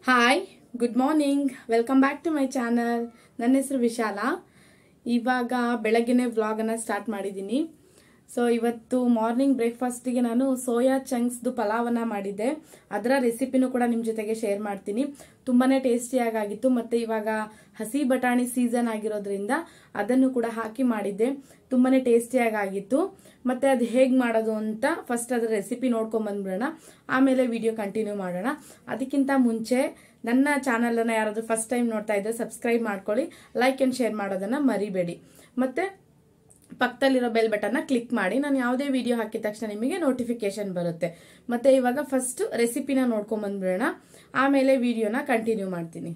hi good morning welcome back to my channel ನನ್ನ ಹೆಸರು ವಿಶಾಲ ಇವಾಗ ಬೆಳಗ್ಗೆನೆ ವ್ಲಾಗನ್ನು ಸ್ಟಾರ್ಟ್ ಮಾಡಿದ್ದೀನಿ ಸೊ ಇವತ್ತು ಮಾರ್ನಿಂಗ್ ಬ್ರೇಕ್ಫಾಸ್ಟಿಗೆ ನಾನು ಸೋಯಾ ಚಂಕ್ಸ್ದು ಪಲಾವನ್ನ ಮಾಡಿದ್ದೆ ಅದರ ರೆಸಿಪಿನೂ ಕೂಡ ನಿಮ್ಮ ಜೊತೆಗೆ ಶೇರ್ ಮಾಡ್ತೀನಿ ತುಂಬಾನೇ ಟೇಸ್ಟಿಯಾಗಿತ್ತು ಮತ್ತೆ ಇವಾಗ ಹಸಿ ಬಟಾಣಿ ಸೀಸನ್ ಆಗಿರೋದ್ರಿಂದ ಅದನ್ನು ಕೂಡ ಹಾಕಿ ಮಾಡಿದ್ದೆ ತುಂಬಾನೇ ಟೇಸ್ಟಿಯಾಗಿತ್ತು ಮತ್ತೆ ಅದು ಹೇಗೆ ಮಾಡೋದು ಅಂತ ಫಸ್ಟ್ ಅದರ ರೆಸಿಪಿ ನೋಡ್ಕೊಂಡ್ ಬಂದ್ಬಿಡೋಣ ಆಮೇಲೆ ವಿಡಿಯೋ ಕಂಟಿನ್ಯೂ ಮಾಡೋಣ ಅದಕ್ಕಿಂತ ಮುಂಚೆ ನನ್ನ ಚಾನಲನ್ನು ಯಾರಾದರೂ ಫಸ್ಟ್ ಟೈಮ್ ನೋಡ್ತಾ ಇದ್ದರೆ ಸಬ್ಸ್ಕ್ರೈಬ್ ಮಾಡ್ಕೊಳ್ಳಿ ಲೈಕ್ ಆ್ಯಂಡ್ ಶೇರ್ ಮಾಡೋದನ್ನು ಮರಿಬೇಡಿ ಮತ್ತೆ ಪಕ್ಕದಲ್ಲಿರೋ ಬೆಲ್ ಬಟನ್ನ ಕ್ಲಿಕ್ ಮಾಡಿ ನಾನು ಯಾವುದೇ ವಿಡಿಯೋ ಹಾಕಿದ ತಕ್ಷಣ ನಿಮಗೆ ನೋಟಿಫಿಕೇಶನ್ ಬರುತ್ತೆ ಮತ್ತೆ ಇವಾಗ ಫಸ್ಟ್ ರೆಸಿಪಿನ ನೋಡ್ಕೊಂಡ್ ಬಂದ್ಬಿಡೋಣ ಆಮೇಲೆ ವಿಡಿಯೋನ ಕಂಟಿನ್ಯೂ ಮಾಡ್ತೀನಿ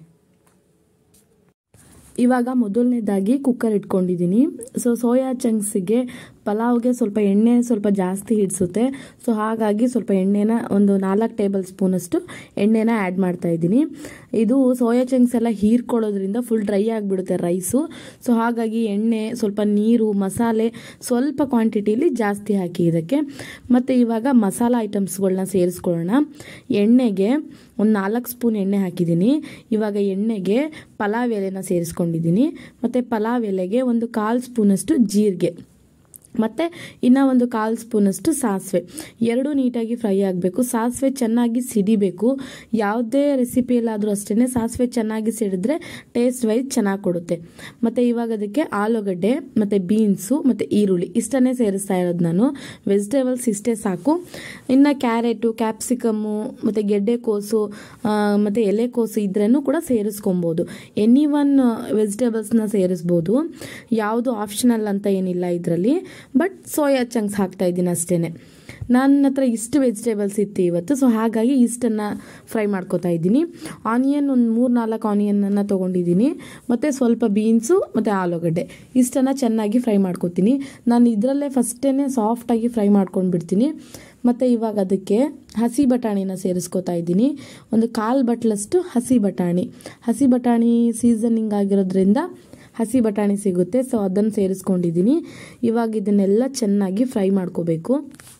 ಇವಾಗ ಮೊದಲನೇದಾಗಿ ಕುಕ್ಕರ್ ಇಟ್ಕೊಂಡಿದ್ದೀನಿ ಸೊ ಸೋಯಾ ಚಂಕ್ಸಿಗೆ ಪಲಾವ್ಗೆ ಸ್ವಲ್ಪ ಎಣ್ಣೆ ಸ್ವಲ್ಪ ಜಾಸ್ತಿ ಹಿಡಿಸುತ್ತೆ ಸೊ ಹಾಗಾಗಿ ಸ್ವಲ್ಪ ಎಣ್ಣೆನ ಒಂದು ನಾಲ್ಕು ಟೇಬಲ್ ಸ್ಪೂನಷ್ಟು ಎಣ್ಣೆನ ಆ್ಯಡ್ ಮಾಡ್ತಾ ಇದ್ದೀನಿ ಇದು ಸೋಯಾ ಚಂಕ್ಸ್ ಎಲ್ಲ ಹೀರ್ಕೊಳ್ಳೋದ್ರಿಂದ ಫುಲ್ ಡ್ರೈ ಆಗಿಬಿಡುತ್ತೆ ರೈಸು ಸೊ ಹಾಗಾಗಿ ಎಣ್ಣೆ ಸ್ವಲ್ಪ ನೀರು ಮಸಾಲೆ ಸ್ವಲ್ಪ ಕ್ವಾಂಟಿಟಿಲಿ ಜಾಸ್ತಿ ಹಾಕಿ ಇದಕ್ಕೆ ಮತ್ತು ಇವಾಗ ಮಸಾಲ ಐಟಮ್ಸ್ಗಳನ್ನ ಸೇರಿಸ್ಕೊಳ್ಳೋಣ ಎಣ್ಣೆಗೆ ಒಂದು ನಾಲ್ಕು ಸ್ಪೂನ್ ಎಣ್ಣೆ ಹಾಕಿದ್ದೀನಿ ಇವಾಗ ಎಣ್ಣೆಗೆ ಪಲಾವ್ ಎಲೆನ ಸೇರಿಸ್ಕೊಂಡಿದ್ದೀನಿ ಮತ್ತು ಪಲಾವ್ ಎಲೆಗೆ ಒಂದು ಕಾಲು ಸ್ಪೂನಷ್ಟು ಜೀರಿಗೆ ಮತ್ತು ಇನ್ನು ಒಂದು ಕಾಲು ಸ್ಪೂನಷ್ಟು ಸಾಸಿವೆ ಎರಡೂ ನೀಟಾಗಿ ಫ್ರೈ ಆಗಬೇಕು ಸಾಸಿವೆ ಚೆನ್ನಾಗಿ ಸಿಡಿಬೇಕು ಯಾವುದೇ ರೆಸಿಪಿಯಲ್ಲಾದರೂ ಅಷ್ಟೇ ಸಾಸಿವೆ ಚೆನ್ನಾಗಿ ಸಿಡಿದ್ರೆ ಟೇಸ್ಟ್ ವೈಸ್ ಚೆನ್ನಾಗಿ ಕೊಡುತ್ತೆ ಮತ್ತು ಇವಾಗ ಅದಕ್ಕೆ ಆಲೂಗಡ್ಡೆ ಮತ್ತು ಬೀನ್ಸು ಮತ್ತು ಈರುಳ್ಳಿ ಇಷ್ಟನ್ನೇ ಸೇರಿಸ್ತಾ ಇರೋದು ನಾನು ವೆಜಿಟೇಬಲ್ಸ್ ಇಷ್ಟೇ ಸಾಕು ಇನ್ನು ಕ್ಯಾರೆಟು ಕ್ಯಾಪ್ಸಿಕಮ್ಮು ಮತ್ತು ಗೆಡ್ಡೆಕೋಸು ಮತ್ತು ಎಲೆಕೋಸು ಇದ್ರೂ ಕೂಡ ಸೇರಿಸ್ಕೊಬೋದು ಎನಿ ಒನ್ ವೆಜಿಟೇಬಲ್ಸ್ನ ಸೇರಿಸ್ಬೋದು ಯಾವುದು ಆಪ್ಷನಲ್ ಅಂತ ಏನಿಲ್ಲ ಇದರಲ್ಲಿ ಬಟ್ ಸೋಯಾ ಚಂಕ್ಸ್ ಹಾಕ್ತಾ ಇದ್ದೀನಿ ಅಷ್ಟೇ ನನ್ನ ಹತ್ರ ಇಷ್ಟು ವೆಜಿಟೇಬಲ್ಸ್ ಇತ್ತು ಇವತ್ತು ಸೊ ಹಾಗಾಗಿ ಇಷ್ಟನ್ನು ಫ್ರೈ ಮಾಡ್ಕೋತಾ ಇದ್ದೀನಿ ಆನಿಯನ್ ಒಂದು ಮೂರು ನಾಲ್ಕು ಆನಿಯನನ್ನು ತೊಗೊಂಡಿದ್ದೀನಿ ಮತ್ತು ಸ್ವಲ್ಪ ಬೀನ್ಸು ಮತ್ತು ಆಲೂಗಡ್ಡೆ ಇಷ್ಟನ್ನು ಚೆನ್ನಾಗಿ ಫ್ರೈ ಮಾಡ್ಕೋತೀನಿ ನಾನು ಇದರಲ್ಲೇ ಫಸ್ಟೇ ಸಾಫ್ಟಾಗಿ ಫ್ರೈ ಮಾಡ್ಕೊಂಡು ಬಿಡ್ತೀನಿ ಮತ್ತು ಇವಾಗ ಅದಕ್ಕೆ ಹಸಿ ಬಟಾಣಿನ ಸೇರಿಸ್ಕೋತಾ ಇದ್ದೀನಿ ಒಂದು ಕಾಲು ಬಟ್ಲಷ್ಟು ಹಸಿ ಬಟಾಣಿ ಹಸಿ ಬಟಾಣಿ ಸೀಸನಿಂಗ್ ಆಗಿರೋದ್ರಿಂದ ಹಸಿ ಬಟಾಣಿ ಸಿಗುತ್ತೆ ಸೊ ಅದನ್ನು ಸೇರಿಸ್ಕೊಂಡಿದ್ದೀನಿ ಇವಾಗ ಇದನ್ನೆಲ್ಲ ಚೆನ್ನಾಗಿ ಫ್ರೈ ಮಾಡ್ಕೋಬೇಕು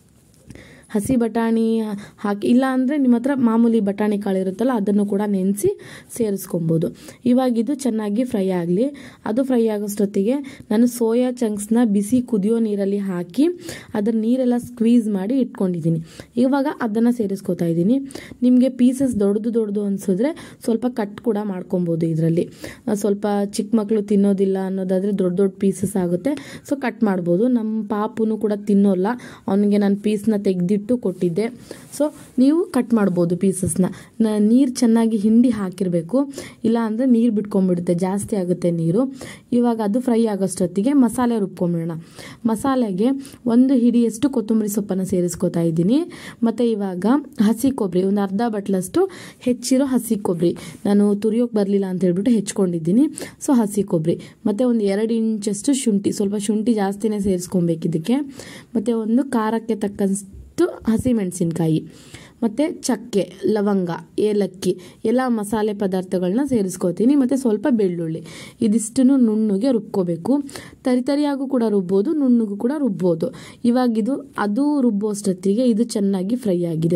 ಹಸಿ ಬಟಾಣಿ ಹಾಕಿ ಇಲ್ಲ ಅಂದರೆ ನಿಮ್ಮ ಹತ್ರ ಮಾಮೂಲಿ ಬಟಾಣಿ ಕಾಳು ಇರುತ್ತಲ್ಲ ಅದನ್ನು ಕೂಡ ನೆನೆಸಿ ಸೇರಿಸ್ಕೊಬೋದು ಇವಾಗ ಇದು ಚೆನ್ನಾಗಿ ಫ್ರೈ ಆಗಲಿ ಅದು ಫ್ರೈ ಆಗೋಷ್ಟೊತ್ತಿಗೆ ನಾನು ಸೋಯಾ ಚಂಕ್ಸ್ನ ಬಿಸಿ ಕುದಿಯೋ ನೀರಲ್ಲಿ ಹಾಕಿ ಅದರ ನೀರೆಲ್ಲ ಸ್ಕ್ವೀಸ್ ಮಾಡಿ ಇಟ್ಕೊಂಡಿದ್ದೀನಿ ಇವಾಗ ಅದನ್ನು ಸೇರಿಸ್ಕೊತಾ ಇದ್ದೀನಿ ನಿಮಗೆ ಪೀಸಸ್ ದೊಡ್ಡದು ದೊಡ್ಡದು ಅನಿಸಿದ್ರೆ ಸ್ವಲ್ಪ ಕಟ್ ಕೂಡ ಮಾಡ್ಕೊಬೋದು ಇದರಲ್ಲಿ ಸ್ವಲ್ಪ ಚಿಕ್ಕ ಮಕ್ಕಳು ತಿನ್ನೋದಿಲ್ಲ ಅನ್ನೋದಾದರೆ ದೊಡ್ಡ ದೊಡ್ಡ ಪೀಸಸ್ ಆಗುತ್ತೆ ಸೊ ಕಟ್ ಮಾಡ್ಬೋದು ನಮ್ಮ ಪಾಪುನು ಕೂಡ ತಿನ್ನೋಲ್ಲ ಅವನಿಗೆ ನಾನು ಪೀಸ್ನ ತೆಗೆದಿಟ್ಟು ಕೊಟ್ಟಿದ್ದೆ ಸೊ ನೀವು ಕಟ್ ಮಾಡ್ಬೋದು ಪೀಸಸ್ನ ನೀರು ಚೆನ್ನಾಗಿ ಹಿಂಡಿ ಹಾಕಿರಬೇಕು ಇಲ್ಲ ಅಂದರೆ ನೀರು ಬಿಟ್ಕೊಂಡ್ಬಿಡುತ್ತೆ ಜಾಸ್ತಿ ಆಗುತ್ತೆ ನೀರು ಇವಾಗ ಅದು ಫ್ರೈ ಆಗೋಷ್ಟೊತ್ತಿಗೆ ಮಸಾಲೆ ರುಬ್ಕೊಂಬಿಡೋಣ ಮಸಾಲೆಗೆ ಒಂದು ಹಿಡಿಯಷ್ಟು ಕೊತ್ತಂಬರಿ ಸೊಪ್ಪನ್ನು ಸೇರಿಸ್ಕೊತಾ ಇದ್ದೀನಿ ಮತ್ತು ಇವಾಗ ಹಸಿ ಕೊಬ್ಬರಿ ಒಂದು ಅರ್ಧ ಬಟ್ಲಷ್ಟು ಹೆಚ್ಚಿರೋ ಹಸಿ ಕೊಬ್ಬರಿ ನಾನು ತುರಿಯೋಕೆ ಬರಲಿಲ್ಲ ಅಂತ ಹೇಳ್ಬಿಟ್ಟು ಹೆಚ್ಕೊಂಡಿದ್ದೀನಿ ಸೊ ಹಸಿ ಕೊಬ್ಬರಿ ಮತ್ತು ಒಂದು ಎರಡು ಇಂಚಷ್ಟು ಶುಂಠಿ ಸ್ವಲ್ಪ ಶುಂಠಿ ಜಾಸ್ತಿನೇ ಸೇರಿಸ್ಕೊಬೇಕು ಇದಕ್ಕೆ ಮತ್ತು ಒಂದು ಖಾರಕ್ಕೆ ತಕ್ಕಷ್ಟು ಹಸಿಮೆಣಸಿನ್ಕಾಯಿ ಮತ್ತು ಚಕ್ಕೆ ಲವಂಗ ಏಲಕ್ಕಿ ಎಲ್ಲ ಮಸಾಲೆ ಪದಾರ್ಥಗಳನ್ನ ಸೇರಿಸ್ಕೋತೀನಿ ಮತ್ತು ಸ್ವಲ್ಪ ಬೆಳ್ಳುಳ್ಳಿ ಇದಿಷ್ಟನ್ನು ನುಣ್ಣಗೆ ರುಬ್ಕೋಬೇಕು ತರಿತರಿಯಾಗೂ ಕೂಡ ರುಬ್ಬೋದು ನುಣ್ಣಗೂ ಕೂಡ ರುಬ್ಬೋದು ಇವಾಗಿದು ಅದು ರುಬ್ಬೋಷ್ಟೊತ್ತಿಗೆ ಇದು ಚೆನ್ನಾಗಿ ಫ್ರೈ ಆಗಿದೆ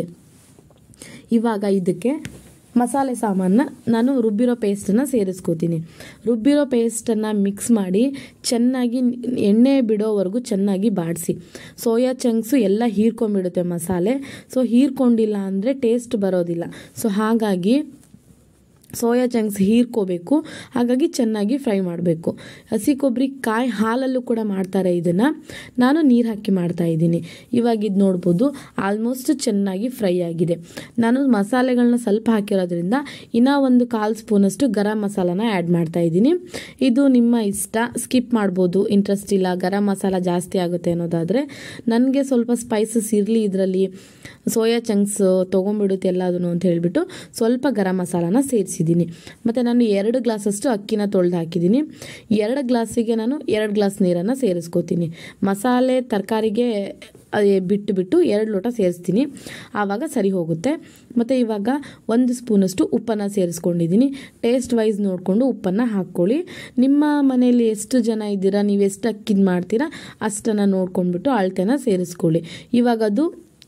ಇವಾಗ ಇದಕ್ಕೆ ಮಸಾಲೆ ಸಾಮಾನ ನಾನು ರುಬ್ಬಿರೋ ಪೇಸ್ಟನ್ನು ಸೇರಿಸ್ಕೋತೀನಿ ರುಬ್ಬಿರೋ ಪೇಸ್ಟನ್ನು ಮಿಕ್ಸ್ ಮಾಡಿ ಚೆನ್ನಾಗಿ ಎಣ್ಣೆ ಬಿಡೋವರೆಗೂ ಚೆನ್ನಾಗಿ ಬಾಡಿಸಿ ಸೋಯಾ ಚಂಕ್ಸು ಎಲ್ಲ ಹೀರ್ಕೊಂಡ್ಬಿಡುತ್ತೆ ಮಸಾಲೆ ಸೊ ಹೀರ್ಕೊಂಡಿಲ್ಲ ಅಂದರೆ ಟೇಸ್ಟ್ ಬರೋದಿಲ್ಲ ಸೊ ಹಾಗಾಗಿ ಸೋಯಾ ಚಂಕ್ಸ್ ಹೀರ್ಕೋಬೇಕು ಹಾಗಾಗಿ ಚೆನ್ನಾಗಿ ಫ್ರೈ ಮಾಡಬೇಕು ಹಸಿ ಕೊಬ್ಬರಿ ಕಾಯಿ ಹಾಲಲ್ಲೂ ಕೂಡ ಮಾಡ್ತಾರೆ ಇದನ್ನು ನಾನು ನೀರು ಹಾಕಿ ಮಾಡ್ತಾ ಇದ್ದೀನಿ ಇವಾಗ ಇದು ನೋಡ್ಬೋದು ಆಲ್ಮೋಸ್ಟ್ ಚೆನ್ನಾಗಿ ಫ್ರೈ ಆಗಿದೆ ನಾನು ಮಸಾಲೆಗಳನ್ನ ಸ್ವಲ್ಪ ಹಾಕಿರೋದ್ರಿಂದ ಇನ್ನೂ ಒಂದು ಕಾಲು ಸ್ಪೂನಷ್ಟು ಗರಂ ಮಸಾಲಾನ ಆ್ಯಡ್ ಮಾಡ್ತಾ ಇದ್ದೀನಿ ಇದು ನಿಮ್ಮ ಇಷ್ಟ ಸ್ಕಿಪ್ ಮಾಡ್ಬೋದು ಇಂಟ್ರೆಸ್ಟ್ ಇಲ್ಲ ಗರಂ ಮಸಾಲ ಜಾಸ್ತಿ ಆಗುತ್ತೆ ಅನ್ನೋದಾದರೆ ನನಗೆ ಸ್ವಲ್ಪ ಸ್ಪೈಸಸ್ ಇರಲಿ ಇದರಲ್ಲಿ ಸೋಯಾ ಚಂಕ್ಸ್ ತೊಗೊಂಡ್ಬಿಡುತ್ತೆ ಎಲ್ಲದನ್ನು ಅಂತ ಹೇಳಿಬಿಟ್ಟು ಸ್ವಲ್ಪ ಗರಂ ಮಸಾಲಾನ ಸೇರಿಸಿದ್ದೀನಿ ಮತ್ತು ನಾನು ಎರಡು ಗ್ಲಾಸಷ್ಟು ಅಕ್ಕಿನ ತೊಳೆದು ಹಾಕಿದ್ದೀನಿ ಎರಡು ಗ್ಲಾಸಿಗೆ ನಾನು ಎರಡು ಗ್ಲಾಸ್ ನೀರನ್ನು ಸೇರಿಸ್ಕೋತೀನಿ ಮಸಾಲೆ ತರಕಾರಿಗೆ ಬಿಟ್ಟು ಬಿಟ್ಟು ಎರಡು ಲೋಟ ಸೇರಿಸ್ತೀನಿ ಆವಾಗ ಸರಿ ಹೋಗುತ್ತೆ ಮತ್ತು ಇವಾಗ ಒಂದು ಸ್ಪೂನಷ್ಟು ಉಪ್ಪನ್ನು ಸೇರಿಸ್ಕೊಂಡಿದ್ದೀನಿ ಟೇಸ್ಟ್ ವೈಸ್ ನೋಡಿಕೊಂಡು ಉಪ್ಪನ್ನು ಹಾಕ್ಕೊಳ್ಳಿ ನಿಮ್ಮ ಮನೆಯಲ್ಲಿ ಎಷ್ಟು ಜನ ಇದ್ದೀರಾ ನೀವು ಎಷ್ಟು ಅಕ್ಕಿದು ಮಾಡ್ತೀರಾ ಅಷ್ಟನ್ನು ನೋಡ್ಕೊಂಡ್ಬಿಟ್ಟು ಅಳತೆನ ಸೇರಿಸ್ಕೊಳ್ಳಿ ಇವಾಗ ಅದು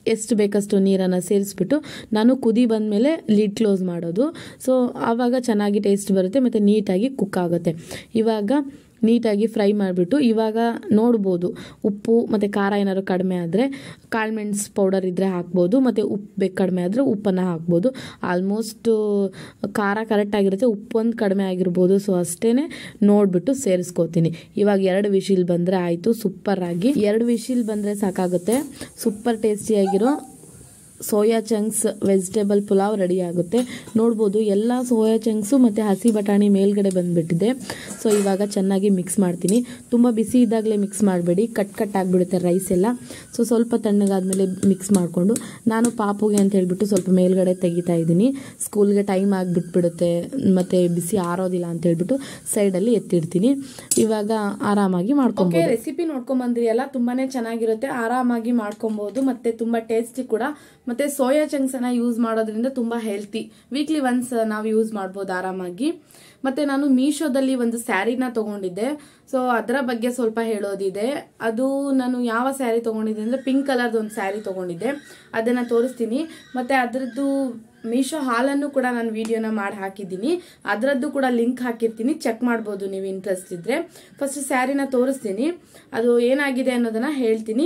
ಎಷ್ಟು ಬೇಕಷ್ಟು ನೀರನ್ನು ಸೇರಿಸ್ಬಿಟ್ಟು ನಾನು ಕುದಿ ಬಂದಮೇಲೆ ಲಿಡ್ ಕ್ಲೋಸ್ ಮಾಡೋದು ಸೊ ಆವಾಗ ಚೆನ್ನಾಗಿ ಟೇಸ್ಟ್ ಬರುತ್ತೆ ಮತ್ತು ನೀಟಾಗಿ ಕುಕ್ ಆಗುತ್ತೆ ಇವಾಗ ನೀಟಾಗಿ ಫ್ರೈ ಮಾಡಿಬಿಟ್ಟು ಇವಾಗ ನೋಡ್ಬೋದು ಉಪ್ಪು ಮತ್ತು ಖಾರ ಏನಾದ್ರು ಕಡಿಮೆ ಆದರೆ ಕಾಳುಮೆಣ್ಸು ಪೌಡರ್ ಇದ್ದರೆ ಹಾಕ್ಬೋದು ಮತ್ತು ಉಪ್ಪು ಬೇಕು ಕಡಿಮೆ ಆದರೆ ಉಪ್ಪನ್ನು ಹಾಕ್ಬೋದು ಆಲ್ಮೋಸ್ಟ್ ಖಾರ ಕರೆಕ್ಟಾಗಿರುತ್ತೆ ಉಪ್ಪು ಒಂದು ಕಡಿಮೆ ಆಗಿರ್ಬೋದು ಸೊ ಅಷ್ಟೇ ನೋಡಿಬಿಟ್ಟು ಸೇರಿಸ್ಕೋತೀನಿ ಇವಾಗ ಎರಡು ವಿಶಿಲ್ ಬಂದರೆ ಆಯಿತು ಸೂಪರಾಗಿ ಎರಡು ವಿಶಿಲ್ ಬಂದರೆ ಸಾಕಾಗುತ್ತೆ ಸೂಪರ್ ಟೇಸ್ಟಿಯಾಗಿರೋ soya chunks vegetable pulao ready ಆಗುತ್ತೆ ನೋಡ್ಬೋದು ಎಲ್ಲ ಸೋಯಾ ಚಂಕ್ಸು ಮತ್ತು ಹಸಿ ಬಟಾಣಿ ಮೇಲ್ಗಡೆ ಬಂದುಬಿಟ್ಟಿದೆ ಸೊ ಇವಾಗ ಚೆನ್ನಾಗಿ ಮಿಕ್ಸ್ ಮಾಡ್ತೀನಿ ತುಂಬ ಬಿಸಿ ಇದ್ದಾಗಲೇ ಮಿಕ್ಸ್ ಮಾಡಬೇಡಿ ಕಟ್ ಕಟ್ ಆಗಿಬಿಡುತ್ತೆ ರೈಸ್ ಎಲ್ಲ ಸೊ ಸ್ವಲ್ಪ ತಣ್ಣಗಾದ್ಮೇಲೆ ಮಿಕ್ಸ್ ಮಾಡಿಕೊಂಡು ನಾನು ಪಾಪುಗೆ ಅಂತ ಹೇಳ್ಬಿಟ್ಟು ಸ್ವಲ್ಪ ಮೇಲ್ಗಡೆ ತೆಗಿತಾ ಇದ್ದೀನಿ ಸ್ಕೂಲ್ಗೆ ಟೈಮ್ ಆಗಿಬಿಟ್ಬಿಡುತ್ತೆ ಮತ್ತು ಬಿಸಿ ಆರೋದಿಲ್ಲ ಅಂತ ಹೇಳ್ಬಿಟ್ಟು ಸೈಡಲ್ಲಿ ಎತ್ತಿಡ್ತೀನಿ ಇವಾಗ ಆರಾಮಾಗಿ ಮಾಡ್ಕೊಬೋದು ರೆಸಿಪಿ ನೋಡ್ಕೊಂಬಂದ್ರಿ ಎಲ್ಲ ತುಂಬಾನೇ ಚೆನ್ನಾಗಿರುತ್ತೆ ಆರಾಮಾಗಿ ಮಾಡ್ಕೊಬೋದು ಮತ್ತೆ ತುಂಬಾ ಟೇಸ್ಟಿ ಕೂಡ ಮತ್ತೆ ಸೋಯಾ ಚಂಕ್ಸ್ ಅನ್ನ ಯೂಸ್ ಮಾಡೋದ್ರಿಂದ ತುಂಬಾ ಹೆಲ್ತಿ ವೀಕ್ಲಿ ಒನ್ಸ್ ನಾವು ಯೂಸ್ ಮಾಡ್ಬೋದು ಆರಾಮಾಗಿ ಮತ್ತೆ ನಾನು ಮೀಶೋದಲ್ಲಿ ಒಂದು ಸ್ಯಾರಿನ ತಗೊಂಡಿದ್ದೆ ಸೊ ಅದರ ಬಗ್ಗೆ ಸ್ವಲ್ಪ ಹೇಳೋದಿದೆ ಅದು ನಾನು ಯಾವ ಸ್ಯಾರಿ ತಗೊಂಡಿದ್ದೆ ಅಂದ್ರೆ ಪಿಂಕ್ ಕಲರ್ದು ಒಂದು ಸ್ಯಾರಿ ತಗೊಂಡಿದ್ದೆ ಅದನ್ನ ತೋರಿಸ್ತೀನಿ ಮತ್ತೆ ಅದರದ್ದು ಮೀಶೋ ಹಾಲನ್ನು ಕೂಡ ನಾನು ವಿಡಿಯೋನ ಮಾಡಿ ಹಾಕಿದ್ದೀನಿ ಅದರದ್ದು ಕೂಡ ಲಿಂಕ್ ಹಾಕಿರ್ತೀನಿ ಚೆಕ್ ಮಾಡ್ಬೋದು ನೀವು ಇಂಟ್ರೆಸ್ಟ್ ಇದ್ರೆ ಫಸ್ಟ್ ಸ್ಯಾರಿನ ತೋರಿಸ್ತೀನಿ ಅದು ಏನಾಗಿದೆ ಅನ್ನೋದನ್ನ ಹೇಳ್ತೀನಿ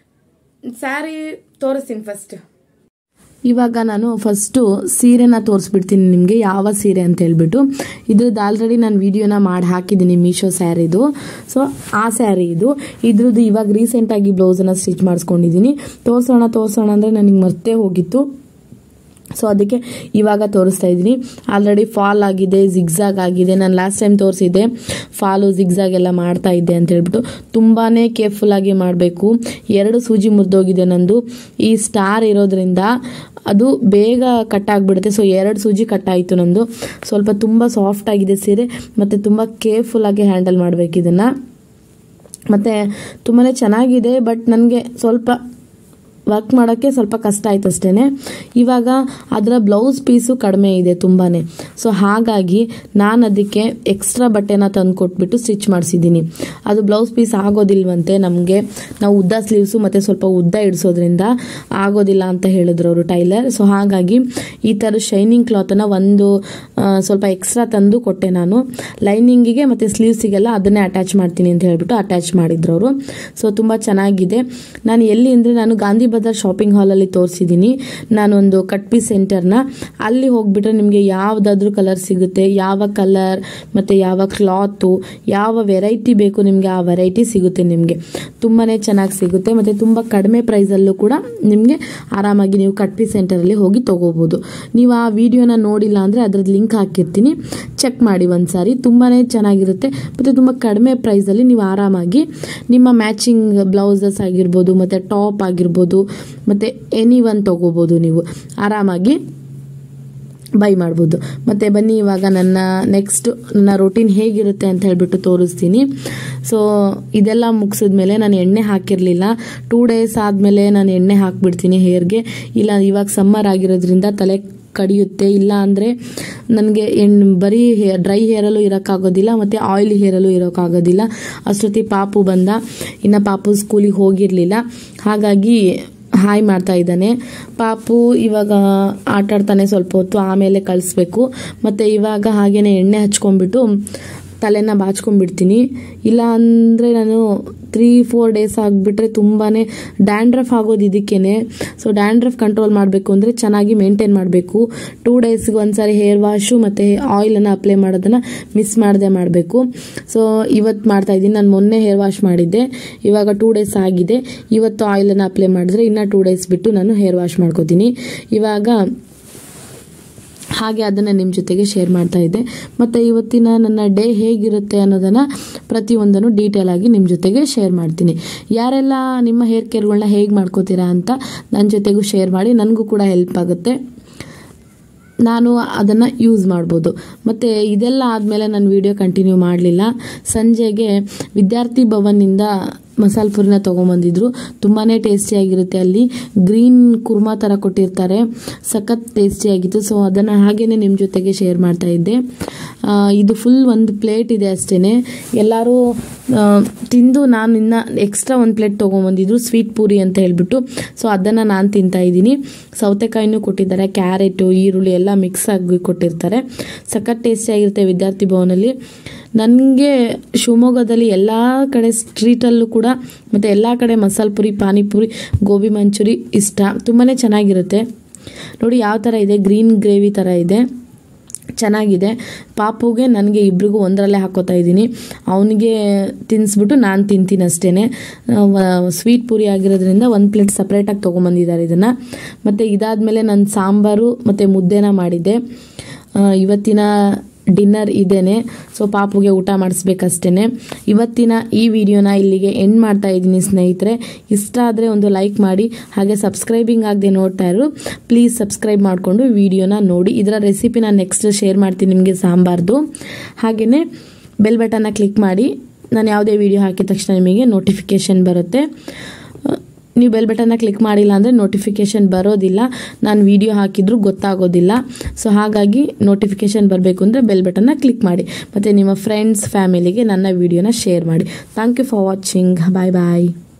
ಸ್ಯಾರಿ ತೋರಿಸ್ತೀನಿ ಫಸ್ಟ್ ಇವಾಗ ನಾನು ಫಸ್ಟು ಸೀರೆನ ತೋರಿಸ್ಬಿಡ್ತೀನಿ ನಿಮಗೆ ಯಾವ ಸೀರೆ ಅಂತ ಹೇಳ್ಬಿಟ್ಟು ಇದ್ರದ್ದು ಆಲ್ರೆಡಿ ನಾನು ವಿಡಿಯೋನ ಮಾಡಿ ಹಾಕಿದ್ದೀನಿ ಮೀಶೋ ಸ್ಯಾರಿದು ಸೊ ಆ ಸ್ಯಾರಿ ಇದು ಇದ್ರದ್ದು ಇವಾಗ ರೀಸೆಂಟಾಗಿ ಬ್ಲೌಸನ್ನು ಸ್ಟಿಚ್ ಮಾಡಿಸ್ಕೊಂಡಿದ್ದೀನಿ ತೋರಿಸೋಣ ತೋರಿಸೋಣ ಅಂದರೆ ನನಗೆ ಮರ್ತೇ ಹೋಗಿತ್ತು ಸೊ ಅದಕ್ಕೆ ಇವಾಗ ತೋರಿಸ್ತಾ ಇದ್ದೀನಿ ಆಲ್ರೆಡಿ ಫಾಲ್ ಆಗಿದೆ ಜಿಗ್ಜಾಗ್ ಆಗಿದೆ ನಾನು ಲಾಸ್ಟ್ ಟೈಮ್ ತೋರಿಸಿದ್ದೆ ಫಾಲು ಜಿಗ್ಜಾಗ್ ಎಲ್ಲ ಮಾಡ್ತಾ ಇದ್ದೆ ಅಂತ ಹೇಳ್ಬಿಟ್ಟು ತುಂಬಾ ಕೇರ್ಫುಲ್ ಆಗಿ ಮಾಡಬೇಕು ಎರಡು ಸೂಜಿ ಮುರಿದೋಗಿದೆ ನಂದು ಈ ಸ್ಟಾರ್ ಇರೋದ್ರಿಂದ ಅದು ಬೇಗ ಕಟ್ ಆಗಿಬಿಡುತ್ತೆ ಸೊ ಎರಡು ಸೂಜಿ ಕಟ್ ಆಯಿತು ನಂದು ಸ್ವಲ್ಪ ತುಂಬ ಸಾಫ್ಟ್ ಆಗಿದೆ ಸೀರೆ ಮತ್ತು ತುಂಬ ಕೇರ್ಫುಲ್ ಆಗಿ ಹ್ಯಾಂಡಲ್ ಮಾಡಬೇಕು ಇದನ್ನು ಮತ್ತು ತುಂಬಾ ಚೆನ್ನಾಗಿದೆ ಬಟ್ ನನಗೆ ಸ್ವಲ್ಪ ವರ್ಕ್ ಮಾಡೋಕ್ಕೆ ಸ್ವಲ್ಪ ಕಷ್ಟ ಆಯ್ತು ಅಷ್ಟೇ ಇವಾಗ ಅದರ ಬ್ಲೌಸ್ ಪೀಸು ಕಡಿಮೆ ಇದೆ ತುಂಬಾ ಸೊ ಹಾಗಾಗಿ ನಾನು ಅದಕ್ಕೆ ಎಕ್ಸ್ಟ್ರಾ ಬಟ್ಟೆನ ತಂದು ಕೊಟ್ಬಿಟ್ಟು ಸ್ಟಿಚ್ ಮಾಡಿಸಿದ್ದೀನಿ ಅದು ಬ್ಲೌಸ್ ಪೀಸ್ ಆಗೋದಿಲ್ವಂತೆ ನಮಗೆ ನಾವು ಉದ್ದ ಸ್ಲೀವ್ಸು ಮತ್ತು ಸ್ವಲ್ಪ ಉದ್ದ ಇಡಿಸೋದ್ರಿಂದ ಆಗೋದಿಲ್ಲ ಅಂತ ಹೇಳಿದ್ರು ಅವರು ಟೈಲರ್ ಸೊ ಹಾಗಾಗಿ ಈ ಥರ ಶೈನಿಂಗ್ ಕ್ಲಾತನ್ನು ಒಂದು ಸ್ವಲ್ಪ ಎಕ್ಸ್ಟ್ರಾ ತಂದು ಕೊಟ್ಟೆ ನಾನು ಲೈನಿಂಗಿಗೆ ಮತ್ತು ಸ್ಲೀವ್ಸಿಗೆಲ್ಲ ಅದನ್ನೇ ಅಟ್ಯಾಚ್ ಮಾಡ್ತೀನಿ ಅಂತ ಹೇಳ್ಬಿಟ್ಟು ಅಟ್ಯಾಚ್ ಮಾಡಿದ್ರು ಅವರು ಸೊ ತುಂಬ ಚೆನ್ನಾಗಿದೆ ನಾನು ಎಲ್ಲಿ ಅಂದರೆ ನಾನು ಗಾಂಧಿ ಬಜಾರ್ ಶಾಪಿಂಗ್ ಹಾಲಲ್ಲಿ ತೋರಿಸಿದ್ದೀನಿ ನಾನೊಂದು ಕಟ್ ಪೀಸ್ ಸೆಂಟರ್ನ ಅಲ್ಲಿ ಹೋಗ್ಬಿಟ್ರೆ ನಿಮಗೆ ಯಾವುದಾದ್ರೂ ಕಲರ್ ಸಿಗುತ್ತೆ ಯಾವ ಕಲರ್ ಮತ್ತು ಯಾವ ಕ್ಲಾತು ಯಾವ ವೆರೈಟಿ ಬೇಕು ನಿಮಗೆ ಆ ವೆರೈಟಿ ಸಿಗುತ್ತೆ ನಿಮಗೆ ತುಂಬಾ ಚೆನ್ನಾಗಿ ಸಿಗುತ್ತೆ ಮತ್ತು ತುಂಬ ಕಡಿಮೆ ಪ್ರೈಸಲ್ಲೂ ಕೂಡ ನಿಮಗೆ ಆರಾಮಾಗಿ ನೀವು ಕಟ್ ಪೀಸ್ ಸೆಂಟರಲ್ಲಿ ಹೋಗಿ ತೊಗೋಬೋದು ನೀವು ಆ ವಿಡಿಯೋನ ನೋಡಿಲ್ಲ ಅಂದರೆ ಅದ್ರದ್ದು ಲಿಂಕ್ ಹಾಕಿರ್ತೀನಿ ಚೆಕ್ ಮಾಡಿ ಒಂದ್ಸಾರಿ ತುಂಬಾ ಚೆನ್ನಾಗಿರುತ್ತೆ ಮತ್ತು ತುಂಬ ಕಡಿಮೆ ಪ್ರೈಸಲ್ಲಿ ನೀವು ಆರಾಮಾಗಿ ನಿಮ್ಮ ಮ್ಯಾಚಿಂಗ್ ಬ್ಲೌಸಸ್ ಆಗಿರ್ಬೋದು ಮತ್ತು ಟಾಪ್ ಆಗಿರ್ಬೋದು ಮತ್ತು ಎನಿ ಒನ್ ತೊಗೋಬೋದು ನೀವು ಆರಾಮಾಗಿ ಬೈ ಮಾಡ್ಬೋದು ಮತ್ತು ಬನ್ನಿ ಇವಾಗ ನನ್ನ ನೆಕ್ಸ್ಟ್ ನನ್ನ ರೊಟೀನ್ ಹೇಗಿರುತ್ತೆ ಅಂತ ಹೇಳ್ಬಿಟ್ಟು ತೋರಿಸ್ತೀನಿ ಸೊ ಇದೆಲ್ಲ ಮುಗಿಸಿದ್ಮೇಲೆ ನಾನು ಎಣ್ಣೆ ಹಾಕಿರಲಿಲ್ಲ ಟೂ ಡೇಸ್ ಆದಮೇಲೆ ನಾನು ಎಣ್ಣೆ ಹಾಕ್ಬಿಡ್ತೀನಿ ಹೇರ್ಗೆ ಇಲ್ಲ ಇವಾಗ ಸಮ್ಮರ್ ಆಗಿರೋದ್ರಿಂದ ತಲೆ ಕಡಿಯುತ್ತೆ ಇಲ್ಲ ಅಂದರೆ ನನಗೆ ಎಣ್ಣೆ ಬರೀ ಹೇರ್ ಡ್ರೈ ಹೇರಲ್ಲೂ ಇರೋಕ್ಕಾಗೋದಿಲ್ಲ ಮತ್ತು ಆಯಿಲಿ ಹೇರಲ್ಲೂ ಇರೋಕ್ಕಾಗೋದಿಲ್ಲ ಅಷ್ಟೊತ್ತಿ ಪಾಪು ಬಂದ ಇನ್ನು ಪಾಪು ಸ್ಕೂಲಿಗೆ ಹೋಗಿರಲಿಲ್ಲ ಹಾಗಾಗಿ ಹಾಯ್ ಮಾಡ್ತಾ ಇದ್ದಾನೆ ಪಾಪು ಇವಾಗ ಆಟಾಡ್ತಾನೆ ಸ್ವಲ್ಪ ಹೊತ್ತು ಆಮೇಲೆ ಕಳಿಸ್ಬೇಕು ಮತ್ತು ಇವಾಗ ಹಾಗೇನೆ ಎಣ್ಣೆ ಹಚ್ಕೊಂಡ್ಬಿಟ್ಟು ತಲೆನ ಬಾಚ್ಕೊಂಡ್ಬಿಡ್ತೀನಿ ಇಲ್ಲ ಅಂದರೆ ನಾನು ತ್ರೀ ಫೋರ್ ಡೇಸ್ ಆಗಿಬಿಟ್ರೆ ತುಂಬಾ ಡ್ಯಾಂಡ್ರಫ್ ಆಗೋದು ಇದಕ್ಕೇನೆ ಸೊ ಡ್ಯಾಂಡ್ರಫ್ ಕಂಟ್ರೋಲ್ ಮಾಡಬೇಕು ಅಂದರೆ ಚೆನ್ನಾಗಿ ಮೇಂಟೈನ್ ಮಾಡಬೇಕು ಟೂ ಡೇಸ್ಗೆ ಒಂದ್ಸಾರಿ ಹೇರ್ ವಾಶು ಮತ್ತು ಆಯಿಲನ್ನು ಅಪ್ಲೈ ಮಾಡೋದನ್ನು ಮಿಸ್ ಮಾಡದೆ ಮಾಡಬೇಕು ಸೊ ಇವತ್ತು ಮಾಡ್ತಾ ಇದ್ದೀನಿ ನಾನು ಮೊನ್ನೆ ಹೇರ್ ವಾಶ್ ಮಾಡಿದ್ದೆ ಇವಾಗ ಟೂ ಡೇಸ್ ಆಗಿದೆ ಇವತ್ತು ಆಯಿಲನ್ನು ಅಪ್ಲೈ ಮಾಡಿದ್ರೆ ಇನ್ನೂ ಟೂ ಡೇಸ್ ಬಿಟ್ಟು ನಾನು ಹೇರ್ ವಾಶ್ ಮಾಡ್ಕೋತೀನಿ ಇವಾಗ ಹಾಗೆ ಅದನ್ನು ನಿಮ್ಮ ಜೊತೆಗೆ ಶೇರ್ ಮಾಡ್ತಾ ಇದ್ದೆ ಮತ್ತು ಇವತ್ತಿನ ನನ್ನ ಡೇ ಹೇಗಿರುತ್ತೆ ಅನ್ನೋದನ್ನು ಪ್ರತಿಯೊಂದನ್ನು ಡೀಟೇಲ್ ಆಗಿ ನಿಮ್ಮ ಜೊತೆಗೆ ಶೇರ್ ಮಾಡ್ತೀನಿ ಯಾರೆಲ್ಲ ನಿಮ್ಮ ಹೇರ್ ಕೇರ್ಗಳನ್ನ ಹೇಗೆ ಮಾಡ್ಕೋತೀರಾ ಅಂತ ನನ್ನ ಜೊತೆಗೂ ಶೇರ್ ಮಾಡಿ ನನಗೂ ಕೂಡ ಹೆಲ್ಪ್ ಆಗುತ್ತೆ ನಾನು ಅದನ್ನು ಯೂಸ್ ಮಾಡ್ಬೋದು ಮತ್ತು ಇದೆಲ್ಲ ಆದಮೇಲೆ ನಾನು ವಿಡಿಯೋ ಕಂಟಿನ್ಯೂ ಮಾಡಲಿಲ್ಲ ಸಂಜೆಗೆ ವಿದ್ಯಾರ್ಥಿ ಭವನ್ನಿಂದ ಮಸಾಲೆ ಪುರಿನ ತೊಗೊಂಬಂದಿದ್ರು ತುಂಬಾ ಟೇಸ್ಟಿಯಾಗಿರುತ್ತೆ ಅಲ್ಲಿ ಗ್ರೀನ್ ಕುರ್ಮಾ ಥರ ಕೊಟ್ಟಿರ್ತಾರೆ ಸಖತ್ ಟೇಸ್ಟಿಯಾಗಿತ್ತು ಸೊ ಅದನ್ನು ಹಾಗೇನೆ ನಿಮ್ಮ ಜೊತೆಗೆ ಶೇರ್ ಮಾಡ್ತಾ ಇದ್ದೆ ಆ, ಇದು ಫುಲ್ ಒಂದು ಪ್ಲೇಟ್ ಇದೆ ಅಷ್ಟೇ ಎಲ್ಲರೂ ಆ, ತಿಂದು ನಾನು ಇನ್ನು ಎಕ್ಸ್ಟ್ರಾ ಒಂದು ಪ್ಲೇಟ್ ತೊಗೊಂಬಂದಿದ್ರು ಸ್ವೀಟ್ ಪೂರಿ ಅಂತ ಹೇಳ್ಬಿಟ್ಟು ಸೊ ಅದನ್ನು ನಾನು ತಿಂತಾ ಇದ್ದೀನಿ ಸೌತೆಕಾಯಿನೂ ಕೊಟ್ಟಿದ್ದಾರೆ ಕ್ಯಾರೆಟು ಈರುಳ್ಳಿ ಎಲ್ಲ ಮಿಕ್ಸ್ ಆಗಿ ಕೊಟ್ಟಿರ್ತಾರೆ ಸಖತ್ ಟೇಸ್ಟಿಯಾಗಿರುತ್ತೆ ವಿದ್ಯಾರ್ಥಿ ಭವನಲ್ಲಿ ನನಗೆ ಶಿವಮೊಗ್ಗದಲ್ಲಿ ಎಲ್ಲ ಕಡೆ ಸ್ಟ್ರೀಟಲ್ಲೂ ಕೂಡ ಮತ್ತು ಎಲ್ಲ ಕಡೆ ಮಸಾಲೆ ಪುರಿ ಪಾನಿಪುರಿ ಗೋಬಿ ಮಂಚೂರಿ ಇಷ್ಟ ತುಂಬಾ ಚೆನ್ನಾಗಿರುತ್ತೆ ನೋಡಿ ಯಾವ ಥರ ಇದೆ ಗ್ರೀನ್ ಗ್ರೇವಿ ಥರ ಇದೆ ಚೆನ್ನಾಗಿದೆ ಪಾಪುಗೆ ನನಗೆ ಇಬ್ರಿಗೂ ಒಂದರಲ್ಲೇ ಹಾಕೋತಾ ಇದ್ದೀನಿ ಅವನಿಗೆ ತಿನ್ನಿಸ್ಬಿಟ್ಟು ನಾನು ತಿಂತೀನಿ ಅಷ್ಟೇ ಸ್ವೀಟ್ ಪೂರಿ ಆಗಿರೋದ್ರಿಂದ ಒಂದು ಪ್ಲೇಟ್ ಸಪ್ರೇಟಾಗಿ ತೊಗೊಂಬಂದಿದ್ದಾರೆ ಇದನ್ನು ಮತ್ತು ಇದಾದಮೇಲೆ ನಾನು ಸಾಂಬಾರು ಮತ್ತು ಮುದ್ದೆನ ಮಾಡಿದ್ದೆ ಆ, ಇವತ್ತಿನ ಡಿನ್ನರ್ ಇದೇನೆ ಸೊ ಪಾಪುಗೆ ಊಟ ಮಾಡಿಸ್ಬೇಕಷ್ಟೇ ಇವತ್ತಿನ ಈ ವಿಡಿಯೋನ ಇಲ್ಲಿಗೆ ಎಂಡ್ ಮಾಡ್ತಾ ಇದ್ದೀನಿ ಸ್ನೇಹಿತರೆ ಇಷ್ಟ ಆದರೆ ಒಂದು ಲೈಕ್ ಮಾಡಿ ಹಾಗೆ ಸಬ್ಸ್ಕ್ರೈಬಿಂಗ್ ಆಗದೆ ನೋಡ್ತಾ ಇರು ಪ್ಲೀಸ್ ಸಬ್ಸ್ಕ್ರೈಬ್ ಮಾಡಿಕೊಂಡು ವಿಡಿಯೋನ ನೋಡಿ ಇದರ ರೆಸಿಪಿನ ನೆಕ್ಸ್ಟ್ ಶೇರ್ ಮಾಡ್ತೀನಿ ನಿಮಗೆ ಸಾಂಬಾರ್ದು ಹಾಗೆಯೇ ಬೆಲ್ ಬಟನ್ನ ಕ್ಲಿಕ್ ಮಾಡಿ ನಾನು ಯಾವುದೇ ವಿಡಿಯೋ ಹಾಕಿದ ತಕ್ಷಣ ನಿಮಗೆ ನೋಟಿಫಿಕೇಷನ್ ಬರುತ್ತೆ ನೀವು ಬೆಲ್ ಬಟನ್ನ ಕ್ಲಿಕ್ ಮಾಡಿಲ್ಲ ಅಂದರೆ ನೋಟಿಫಿಕೇಷನ್ ಬರೋದಿಲ್ಲ ನಾನು ವಿಡಿಯೋ ಹಾಕಿದರೂ ಗೊತ್ತಾಗೋದಿಲ್ಲ ಸೊ ಹಾಗಾಗಿ ನೋಟಿಫಿಕೇಷನ್ ಬರಬೇಕು ಅಂದರೆ ಬೆಲ್ ಬಟನ್ನ ಕ್ಲಿಕ್ ಮಾಡಿ ಮತ್ತು ನಿಮ್ಮ ಫ್ರೆಂಡ್ಸ್ ಫ್ಯಾಮಿಲಿಗೆ ನನ್ನ ವಿಡಿಯೋನ ಶೇರ್ ಮಾಡಿ thank you for watching bye bye